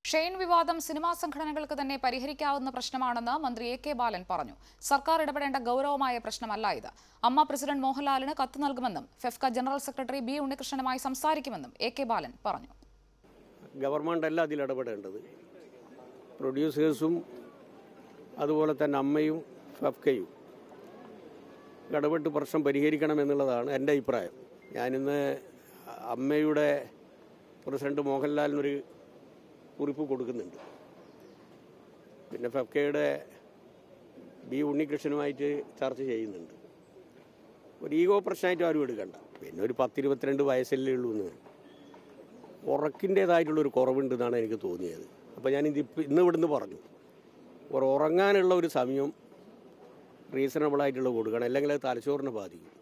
Shane വിവാദം cinema സംഘടനകൾക്ക് തന്നെ പരിഹരിക്കാവുന്ന പ്രശ്നമാണെന്ന് മന്ത്രി എ കെ ബാലൻ പറഞ്ഞു സർക്കാർ ഇടപെടേണ്ട ഗൗരവമായ പ്രശ്നമല്ല ഇത് അമ്മ പ്രസിഡന്റ് മോഹൻലാലിന് കത്ത് നൽകുമെന്നും ഫെഫ്ക ജനറൽ സെക്രട്ടറി ബി ഉണ്ണികൃഷ്ണനുമായി സംസാരിക്കുമെന്നും എ കെ ബാലൻ പറഞ്ഞു ഗവൺമെൻറ് അല്ല അതിൽ ഇടപെടേണ്ടത് പ്രൊഡ്യൂസേഴ്സും അതുപോലെ തന്നെ അമ്മയും ഫെഫ്കയും ഇടപെട്ട് പ്രശ്നം പരിഹരിക്കണം എന്നുള്ളതാണ് എൻ്റെ അഭിപ്രായം ഞാനിന്ന് അമ്മയുടെ പ്രസിഡന്റ് മോഹൻലാലിനൊരു കുറിപ്പ് കൊടുക്കുന്നുണ്ട് പിന്നെ ഫെഫ്കയുടെ ബി ഉണ്ണികൃഷ്ണനുമായിട്ട് ചർച്ച ചെയ്യുന്നുണ്ട് ഒരു ഈഗോ പ്രശ്നമായിട്ട് ആരും എടുക്കണ്ട പിന്നെ ഒരു പത്തിരുപത്തിരണ്ട് വയസ്സല്ലേ ഉള്ളൂ എന്ന് ഉറക്കിൻ്റേതായിട്ടുള്ളൊരു കുറവുണ്ടെന്നാണ് എനിക്ക് തോന്നിയത് അപ്പോൾ ഞാനിത് ഇപ്പം ഇന്ന് ഇവിടുന്ന് പറഞ്ഞു ഒരു ഉറങ്ങാനുള്ള ഒരു സമയം റീസണബിളായിട്ടുള്ള കൊടുക്കണം അല്ലെങ്കിൽ അത് തലച്ചോറിനെ ബാധിക്കും